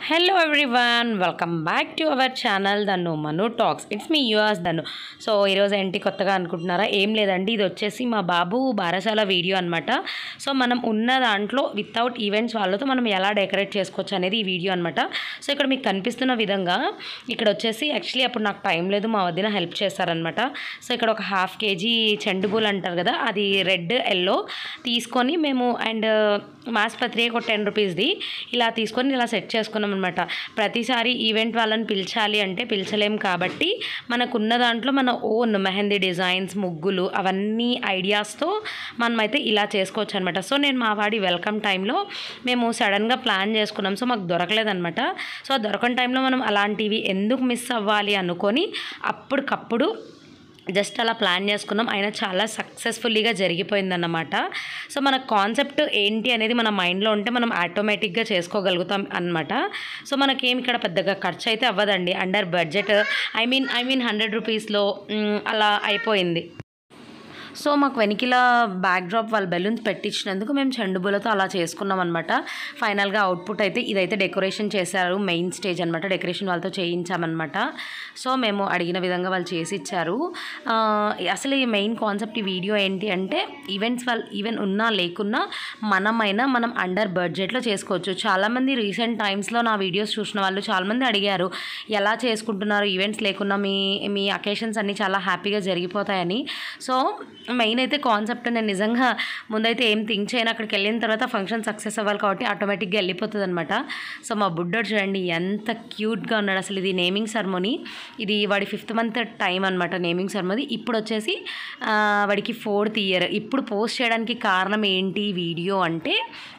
hello everyone welcome back to our channel Dhannu Manu talks it's me yours Dhannu so ఈరోజు ఏంటి కొత్తగా అనుకుంటున్నారా ఏం లేదండి ఇది వచ్చేసి మా బాబు బారసాల వీడియో అనమాట సో మనం ఉన్న దాంట్లో వితౌట్ ఈవెంట్స్ వాళ్ళతో మనం ఎలా డెకరేట్ చేసుకోవచ్చు అనేది ఈ వీడియో అనమాట సో ఇక్కడ మీకు కనిపిస్తున్న విధంగా ఇక్కడ వచ్చేసి యాక్చువల్లీ అప్పుడు నాకు టైం లేదు మా వదిన హెల్ప్ చేస్తారనమాట సో ఇక్కడ ఒక హాఫ్ కేజీ చెండుబూలు అంటారు కదా అది రెడ్ ఎల్లో తీసుకొని మేము అండ్ మాస్ పత్రిక ఒక టెన్ రూపీస్ది ఇలా తీసుకొని ఇలా సెట్ చేసుకున్నాం అనమాట ప్రతిసారి ఈవెంట్ వాళ్ళని పిలిచాలి అంటే పిలిచలేం కాబట్టి మనకున్న దాంట్లో మన ఓన్ మెహందీ డిజైన్స్ ముగ్గులు అవన్నీ ఐడియాస్తో మనమైతే ఇలా చేసుకోవచ్చు అనమాట సో నేను మా వాడి వెల్కమ్ టైంలో మేము సడన్గా ప్లాన్ చేసుకున్నాం సో మాకు దొరకలేదనమాట సో దొరకని టైంలో మనం అలాంటివి ఎందుకు మిస్ అవ్వాలి అనుకొని అప్పటికప్పుడు జస్ట్ అలా ప్లాన్ చేసుకున్నాం అయినా చాలా సక్సెస్ఫుల్లీగా జరిగిపోయిందన్నమాట సో మన కాన్సెప్ట్ ఏంటి అనేది మన మైండ్లో ఉంటే మనం ఆటోమేటిక్గా చేసుకోగలుగుతాం అన్నమాట సో మనకేం ఇక్కడ పెద్దగా ఖర్చు అయితే అవ్వదండి under budget I mean I mean hundred రూపీస్లో అలా అయిపోయింది సో మాకు వెనికిల బ్యాక్ డ్రాప్ వాళ్ళు బెలూన్స్ పెట్టించినందుకు మేము చెండుబులతో అలా చేసుకున్నాం అనమాట ఫైనల్గా అవుట్పుట్ అయితే ఇదైతే డెకరేషన్ చేశారు మెయిన్ స్టేజ్ అనమాట డెకరేషన్ వాళ్ళతో చేయించామన్నమాట సో మేము అడిగిన విధంగా వాళ్ళు చేసి ఇచ్చారు ఆ, అసలు ఈ మెయిన్ కాన్సెప్ట్ ఈ వీడియో ఏంటి అంటే ఈవెంట్స్ వాళ్ళు ఈవెన్ ఉన్నా లేకున్నా మనమైనా మనం అండర్ బడ్జెట్లో చేసుకోవచ్చు చాలామంది రీసెంట్ టైమ్స్లో నా వీడియోస్ చూసిన వాళ్ళు చాలామంది అడిగారు ఎలా చేసుకుంటున్నారు ఈవెంట్స్ లేకున్నా మీ మీ అకేషన్స్ అన్నీ చాలా హ్యాపీగా జరిగిపోతాయని సో మెయిన్ అయితే కాన్సెప్ట్ నేను నిజంగా ముందైతే ఏం థింక్ చేయను అక్కడికి వెళ్ళిన తర్వాత ఫంక్షన్ సక్సెస్ అవ్వాలి కాబట్టి ఆటోమేటిక్గా వెళ్ళిపోతుంది అనమాట సో మా బుడ్డోడు చూడండి ఎంత క్యూట్గా ఉన్నాడు అసలు ఇది నేమింగ్ సెరమోనీ ఇది వాడి ఫిఫ్త్ మంత్ టైం అనమాట నేమింగ్ సెరమోనీ ఇప్పుడు వచ్చేసి ఆ, వాడికి ఫోర్త్ ఇయర్ ఇప్పుడు పోస్ట్ చేయడానికి కారణం ఏంటి వీడియో అంటే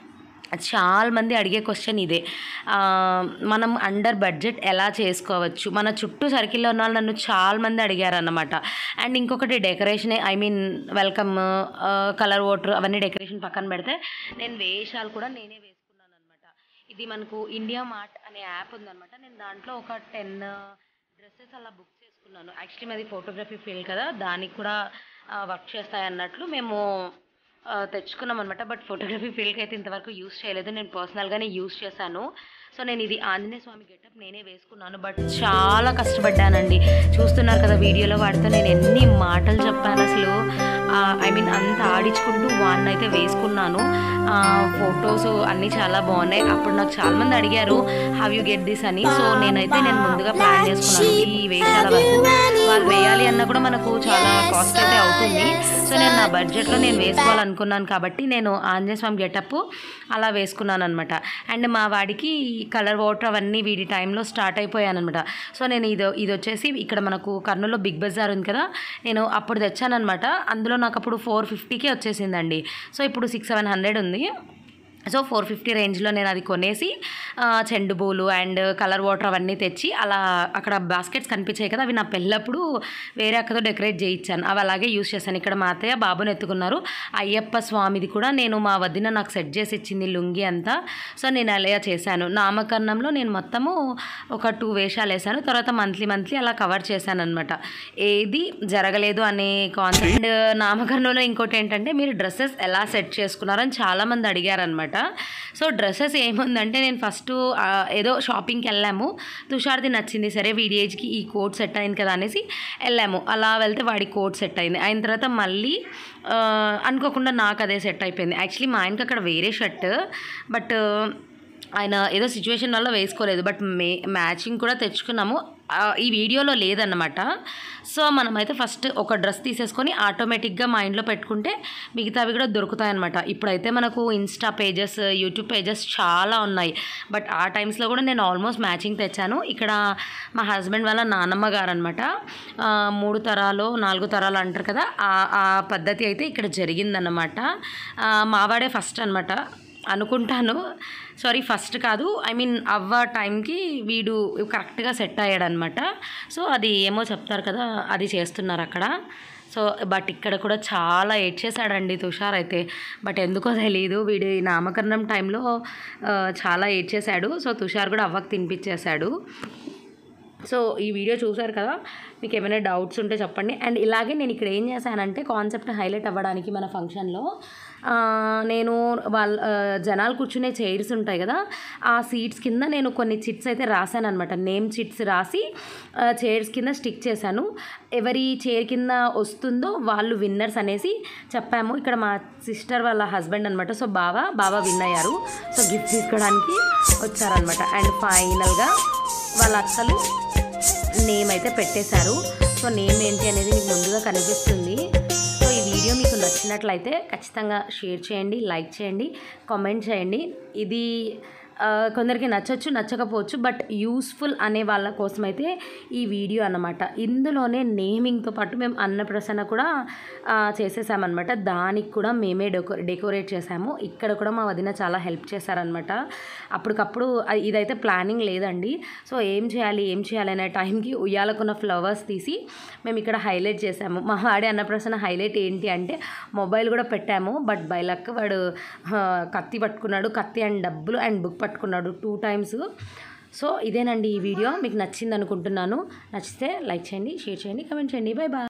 చాలా మంది అడిగే క్వశ్చన్ ఇదే ఆ, మనం అండర్ బడ్జెట్ ఎలా చేసుకోవచ్చు మన చుట్టూ సర్కిల్లో ఉన్న వాళ్ళు నన్ను చాలా మంది అడిగారు అన్నమాట అండ్ ఇంకొకటి decoration I mean welcome colour ఓటర్ అవన్నీ డెకరేషన్ పక్కన పెడితే నేను వేషాలు కూడా నేనే వేసుకున్నాను అనమాట ఇది మనకు ఇండియా మార్ట్ అనే యాప్ ఉందన్నమాట నేను దాంట్లో ఒక టెన్ డ్రెస్సెస్ అలా బుక్ చేసుకున్నాను యాక్చువల్లీ మాది ఫోటోగ్రఫీ ఫీల్డ్ కదా దానికి కూడా వర్క్ చేస్తాయి అన్నట్లు మేము ఆ, తెచ్చుకున్నాం అనమాట బట్ ఫోటోగ్రఫీ ఫీల్డ్కి అయితే ఇంతవరకు యూస్ చేయలేదు నేను పర్సనల్గానే యూస్ చేశాను సో నేను ఇది ఆంజనేయ స్వామి గెటప్ నేనే వేసుకున్నాను బట్ చాలా కష్టపడ్డానండి చూస్తున్నారు కదా వీడియోలో వాడితో నేను ఎన్ని మాటలు చెప్పాను అసలు ఐ మీన్ అంత ఆడించుకుంటూ వాడిని అయితే వేసుకున్నాను ఫొటోస్ అన్నీ చాలా బాగున్నాయి అప్పుడు నాకు చాలా మంది అడిగారు హవ్ యూ గెట్ దిస్ అని సో నేనైతే నేను ముందుగా ప్లాన్ చేసుకున్నాను ఈ వేషాల వరకు వాళ్ళు వేయాలి అన్నా కూడా మనకు చాలా కాస్ట్ అయితే అవుతుంది సో నేను నా బడ్జెట్లో నేను వేసుకోవాలనుకున్నాను కాబట్టి నేను ఆంజనేయ స్వామి గెటప్ అలా వేసుకున్నాను అనమాట అండ్ మా వాడికి కలర్ వాటర్ అవన్నీ వీడి టైంలో స్టార్ట్ అయిపోయాను అనమాట సో నేను ఇది ఇది వచ్చేసి ఇక్కడ మనకు కర్నూలులో బిగ్ బజార్ ఉంది కదా నేను అప్పుడు తెచ్చానమాట అందులో నాకు అప్పుడు ఫోర్ ఫిఫ్టీకే వచ్చేసిందండి సో ఇప్పుడు సిక్స్ సెవెన్ హండ్రెడ్ ఉంది సో ఫోర్ ఫిఫ్టీ రేంజ్లో నేను అది కొనేసి ఆ, చెండు పూలు అండ్ కలర్ వాటర్ అవన్నీ తెచ్చి అలా అక్కడ బాస్కెట్స్ కనిపించాయి కదా అవి నా పెళ్ళప్పుడు వేరే అక్కతో డెకరేట్ చేయించాను అవి అలాగే యూస్ చేశాను ఇక్కడ మా అత్తయ్య బాబుని ఎత్తుకున్నారు అయ్యప్ప స్వామిది కూడా నేను మా వదిన నాకు సెట్ చేసి ఇచ్చింది లుంగి అంతా సో నేను అలా చేశాను నామకరణంలో నేను మొత్తము ఒక టూ వేషాలు వేసాను తర్వాత మంత్లీ మంత్లీ అలా కవర్ చేశాను అనమాట ఏది జరగలేదు అనే కాన్సెప్ట్ అండ్ నామకరణంలో ఇంకోటి ఏంటంటే మీరు డ్రెస్సెస్ ఎలా సెట్ చేసుకున్నారని చాలామంది అడిగారనమాట సో డ్రెస్సెస్ ఏముందంటే నేను ఫస్ట్ ఏదో షాపింగ్కి వెళ్ళాము తుషార్ది నచ్చింది సరే వీడి ఏజ్కి ఈ కోట్ సెట్ అయింది కదా అనేసి వెళ్ళాము అలా వెళ్తే వాడి కోట్ సెట్ అయింది అయిన తర్వాత మళ్ళీ ఆ, అనుకోకుండా నాకు అదే సెట్ అయిపోయింది యాక్చువల్లీ మా ఆయనకి అక్కడ వేరే షర్ట్ బట్ ఆయన ఏదో సిచ్యువేషన్ వల్ల వేసుకోలేదు బట్ మే మ్యాచింగ్ కూడా తెచ్చుకున్నాము ఆ, ఈ వీడియోలో లేదన్నమాట సో మనమైతే ఫస్ట్ ఒక డ్రెస్ తీసేసుకొని ఆటోమేటిక్గా మైండ్లో పెట్టుకుంటే మిగతావి కూడా దొరుకుతాయన్నమాట ఇప్పుడైతే మనకు ఇన్స్టా పేజెస్ యూట్యూబ్ పేజెస్ చాలా ఉన్నాయి బట్ ఆ టైమ్స్లో కూడా నేను ఆల్మోస్ట్ మ్యాచింగ్ తెచ్చాను ఇక్కడ మా హస్బెండ్ వాళ్ళ నానమ్మ గారు అనమాట మూడు తరాలు నాలుగు తరాలు అంటారు కదా ఆ ఆ పద్ధతి అయితే ఇక్కడ జరిగిందన్నమాట ఆ, మావాడే ఫస్ట్ అనమాట అనుకుంటాను సారీ ఫస్ట్ కాదు ఐ మీన్ అవ్వ టైంకి వీడు కరెక్ట్గా సెట్ అయ్యాడనమాట సో అది ఏమో చెప్తారు కదా అది చేస్తున్నారు అక్కడ సో బట్ ఇక్కడ కూడా చాలా ఏడ్ చేశాడండి తుషార్ అయితే బట్ ఎందుకో తెలియదు వీడి నామకరణం టైంలో ఆ, చాలా ఏడ్ చేశాడు సో తుషార్ కూడా అవ్వకు తినిపించేశాడు సో ఈ వీడియో చూసారు కదా మీకు ఏమైనా డౌట్స్ ఉంటే చెప్పండి అండ్ ఇలాగే నేను ఇక్కడ ఏం చేశానంటే కాన్సెప్ట్ హైలైట్ అవ్వడానికి మన ఫంక్షన్లో ఆ, నేను వాళ్ళ ఆ, జనాలు కూర్చునే చైర్స్ ఉంటాయి కదా ఆ సీట్స్ కింద నేను కొన్ని చిట్స్ అయితే రాశాను అనమాట నేమ్ చిట్స్ రాసి చైర్స్ కింద స్టిక్ చేశాను ఎవరి చైర్ కింద వస్తుందో వాళ్ళు విన్నర్స్ అనేసి చెప్పాము ఇక్కడ మా సిస్టర్ వాళ్ళ హస్బెండ్ అనమాట సో బావ బావ విన్ అయ్యారు సో గిఫ్ట్ తీసుకోవడానికి వచ్చారనమాట అండ్ ఫైనల్గా వాళ్ళ అత్తలు నేమ్ అయితే పెట్టేశారు సో నేమ్ ఏంటి అనేది మీకు ముందుగా కనిపిస్తుంది సో ఈ వీడియో మీకు నచ్చినట్లయితే ఖచ్చితంగా షేర్ చేయండి లైక్ చేయండి కామెంట్ చేయండి ఇది ఆ, కొందరికి నచ్చచ్చు నచ్చకపోవచ్చు బట్ యూస్ఫుల్ అనే వాళ్ళ కోసం అయితే ఈ వీడియో అన్నమాట ఇందులోనే నేమింగ్తో పాటు మేము అన్నప్రసన్న కూడా ఆ, చేసేసామన్నమాట దానికి కూడా మేమే డెకో డెకరేట్ చేసాము ఇక్కడ కూడా మా వదిన చాలా హెల్ప్ చేశారనమాట అప్పటికప్పుడు ఆ, ఇదైతే ప్లానింగ్ లేదండి సో ఏం చేయాలి ఏం చేయాలి అనే టైంకి ఉయ్యాలకున్న ఫ్లవర్స్ తీసి మేము ఇక్కడ హైలైట్ చేసాము మా వాడి అన్నప్రసన్న హైలైట్ ఏంటి అంటే మొబైల్ కూడా పెట్టాము బట్ బై లక్ వాడు ఆ, కత్తి పట్టుకున్నాడు కత్తి అండ్ డబ్బులు అండ్ బుక్ పట్టుకున్నాడు టూ టైమ్స్ సో ఇదేనండి ఈ వీడియో మీకు నచ్చింది అనుకుంటున్నాను నచ్చితే లైక్ చేయండి షేర్ చేయండి కమెంట్ చేయండి బాయ్ బాయ్